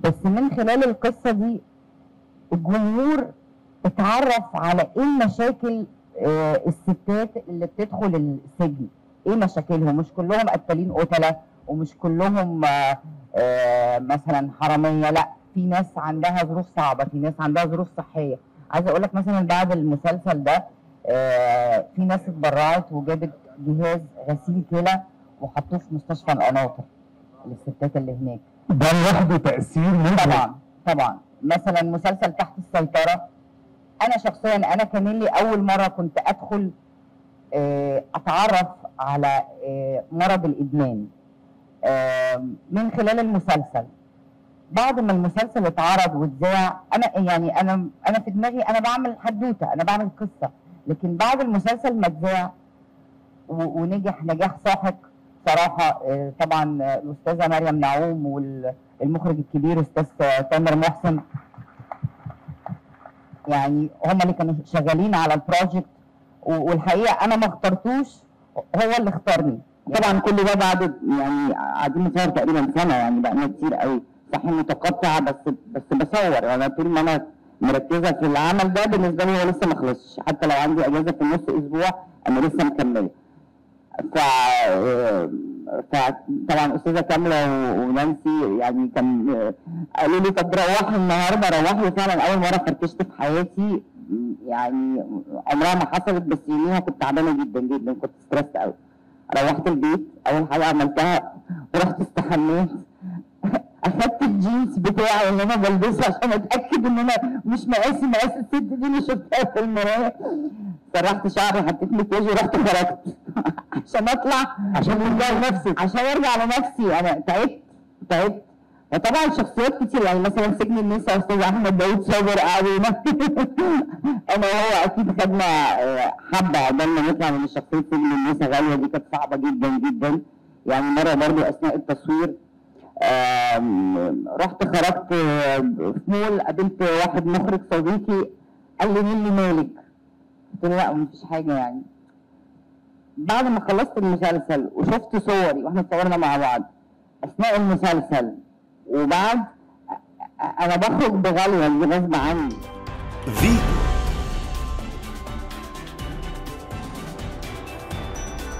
بس من خلال القصه دي الجمهور اتعرف على ايه المشاكل آه، الستات اللي بتدخل السجن ايه مشاكلهم مش كلهم قتالين قتله ومش كلهم آه، آه، مثلا حراميه لا في ناس عندها ظروف صعبه في ناس عندها ظروف صحيه عايزه اقول لك مثلا بعد المسلسل ده آه، في ناس اتبرعت وجابت جهاز غسيل كلى وحطوه في مستشفى القناطر للستات اللي هناك ده لوحده تاثير مبهر طبعا طبعا مثلا مسلسل تحت السيطره انا شخصيا انا كمان لي اول مره كنت ادخل آه، اتعرف على آه، مرض الادمان آه، من خلال المسلسل بعد ما المسلسل اتعرض واتذاع انا يعني انا انا في دماغي انا بعمل حدوته انا بعمل قصه لكن بعد المسلسل ما اتذاع و- ونجح نجاح ساحق صراحه آه، طبعا آه، الاستاذه مريم نعوم والمخرج الكبير استاذ تامر محسن يعني هم اللي كانوا شغالين على البروجكت و- والحقيقه انا ما اخترتوش هو اللي اختارني طبعا كل ده بعد يعني قاعدين نصور تقريبا سنه يعني بقالنا كتير قوي صحيح متقطعه بس بس بصور انا طول ما انا مركزه في العمل ده بالنسبه لي هو لسه ما خلصش حتى لو عندي اجازه في النص اسبوع انا لسه مكمله ف فطبعا استاذه كامله و- ونانسي يعني كان قالوا لي طب روحي النهارده روحي وفعلا اول مره فركشت في حياتي يعني عمرها ما حصلت بس يوميها كنت تعبانه جدا جدا كنت ستريس قوي روحت البيت اول حاجه عملتها رحت استحميت اخدت الجينز بتاعي اللي انا بلبسه عشان اتاكد ان انا مش مقاسي مقاس الست دي اللي شفتها في المرايه سرحت شعري حطيت مكياج ورحت خرجت عشان اطلع عشان ترجع لنفسك عشان ارجع لنفسي انا تعبت تعبت وطبعا شخصيات كتير يعني مثلا سجن النساء استاذ احمد داوود صابر قعدنا انا وهو اكيد خدنا آه، حبه عقبال ما نطلع من شخصيه سجن النساء غاليه دي كانت صعبه جدا جدا يعني مره برضو اثناء التصوير آم، رحت خرجت آه، في مول قابلت واحد مخرج صديقي قال لي مين اللي مالك؟ قلت له لا مفيش حاجه يعني بعد ما خلصت المسلسل وشفت صوري واحنا اتصورنا مع بعض اثناء المسلسل وبعد أ- أ- انا بخرج بغاليه دي غصب عني فيتو